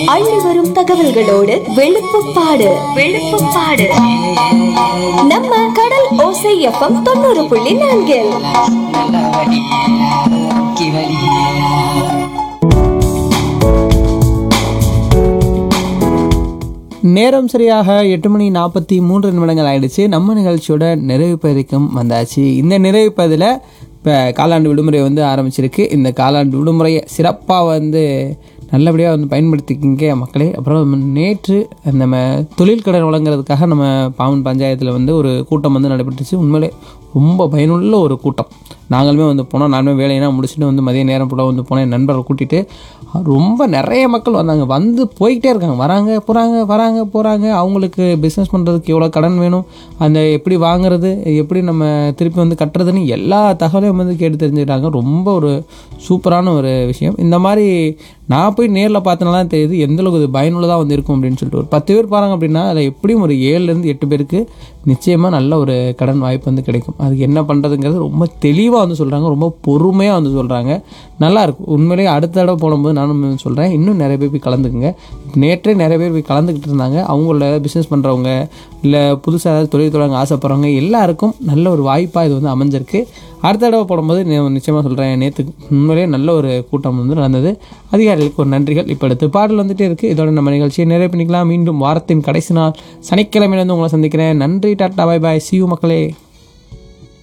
அள்ளி வரும் தகவல்களோடு வெளுப்புப்பாடு வெளுப்புப்பாடு நம்ம கடல் ஓசை எஃப்எம் தொண்ணூறு புள்ளி நான்கில் நல்லா வடி முக்கி வடி நேரம் சரியாக எட்டு மணி நாற்பத்தி மூன்று நிமிடங்கள் ஆயிடுச்சு நம்ம நிகழ்ச்சியோட நிறைவு பகுதிக்கும் வந்தாச்சு இந்த நிறைவு பகுதியில் இப்போ காலாண்டு விடுமுறை வந்து ஆரம்பிச்சிருக்கு இந்த காலாண்டு விடுமுறையை சிறப்பாக வந்து நல்லபடியாக வந்து பயன்படுத்திக்கிங்க மக்களே அப்புறம் நேற்று நம்ம தொழில் கடன் வழங்குறதுக்காக நம்ம பாவன் பஞ்சாயத்தில் வந்து ஒரு கூட்டம் வந்து நடைபெற்றுச்சு உண்மையிலே ரொம்ப பயனுள்ள ஒரு கூட்டம் நாங்களுமே வந்து போனோம் நானுமே வேலையெல்லாம் முடிச்சுட்டு வந்து மதிய நேரம் கூட வந்து போனேன் என் நண்பரை கூட்டிகிட்டு ரொம்ப நிறைய மக்கள் வந்தாங்க வந்து போய்கிட்டே இருக்காங்க வராங்க போகிறாங்க வராங்க போகிறாங்க அவங்களுக்கு பிஸ்னஸ் பண்ணுறதுக்கு எவ்வளோ கடன் வேணும் அந்த எப்படி வாங்குறது எப்படி நம்ம திருப்பி வந்து கட்டுறதுன்னு எல்லா தகவலையும் வந்து கேட்டு தெரிஞ்சுக்கிட்டாங்க ரொம்ப ஒரு சூப்பரான ஒரு விஷயம் இந்த மாதிரி நான் போய் நேரில் பார்த்தனால தான் தெரியுது எந்த அளவுக்கு இது பயனுள்ளதாக வந்து இருக்கும் அப்படின்னு சொல்லிட்டு ஒரு பத்து பேர் பாருங்க அப்படின்னா அதில் எப்படியும் ஒரு ஏழுலேருந்து எட்டு பேருக்கு நிச்சயமாக நல்ல ஒரு கடன் வாய்ப்பு வந்து கிடைக்கும் அதுக்கு என்ன பண்ணுறதுங்கிறது ரொம்ப தெளிவாக வந்து சொல்கிறாங்க ரொம்ப பொறுமையாக வந்து சொல்கிறாங்க நல்லா இருக்கும் உண்மையிலேயே அடுத்த தடவை போடும்போது நானும் சொல்கிறேன் இன்னும் நிறைய பேர் போய் கலந்துக்குங்க நேற்றே நிறைய பேர் போய் கலந்துக்கிட்டு இருந்தாங்க அவங்கள பிஸ்னஸ் பண்ணுறவங்க இல்லை புதுசாக ஏதாவது தொழில் தொடங்க ஆசைப்படுறவங்க எல்லாருக்கும் நல்ல ஒரு வாய்ப்பாக இது வந்து அமைஞ்சிருக்கு அடுத்த தடவை போடும்போது நி- நிச்சயமாக சொல்கிறேன் நேற்று உண்மையிலேயே நல்ல ஒரு கூட்டம் வந்து நடந்தது அதிகாரிகளுக்கு ஒரு நன்றிகள் இப்போ அடுத்து பாடல் வந்துட்டே இருக்குது இதோட நம்ம நிகழ்ச்சியை நிறைவு பண்ணிக்கலாம் மீண்டும் வாரத்தின் கடைசி நாள் சனிக்கிழமையிலேருந்து உங்களை சந்திக்கிறேன் நன்றி டாட்டா பாய் பாய் சியூ மக்களே